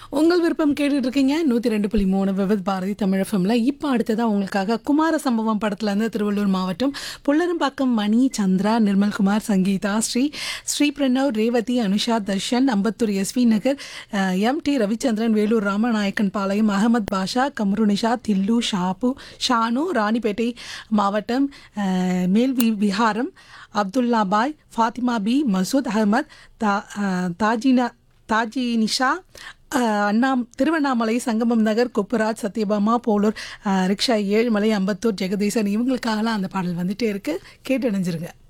உங்கள் விருப்பம் கேட்டுட்டு இருக்கீங்க நூற்றி ரெண்டு புள்ளி மூணு விவத் பாரதி தமிழ் எஃப்எம்ல இப்போ அடுத்ததாக உங்களுக்காக குமார சம்பவம் படத்துல இருந்து திருவள்ளூர் மாவட்டம் புல்லரம்பாக்கம் மணி சந்திரா நிர்மல்குமார் சங்கீதா ஸ்ரீ ஸ்ரீ பிரணவ் ரேவதி அனுஷா தர்ஷன் அம்பத்தூர் எஸ்வி நகர் அஹ், எம் டி ரவிச்சந்திரன் வேலூர் ராமநாயக்கன் பாளையம் அகமது பாஷா கமருனிஷா தில்லு ஷாபு ஷானு ராணிப்பேட்டை மாவட்டம் அஹ், மேல்வி விஹாரம் அப்துல்லா பாய் ஃபாத்திமா பி மசூத் அகமத் தா அஹ், தாஜினா தாஜி நிஷா அஹ், அண்ணா திருவண்ணாமலை சங்கமம் நகர் குப்புராஜ் சத்யபாமா போலூர் அஹ், ரிக்ஷா ஏழுமலை அம்பத்தூர் ஜெகதீசன் இவங்களுக்காகலாம் அந்த பாடல் வந்துட்டே இருக்கு கேட்டு அணிஞ்சிருங்க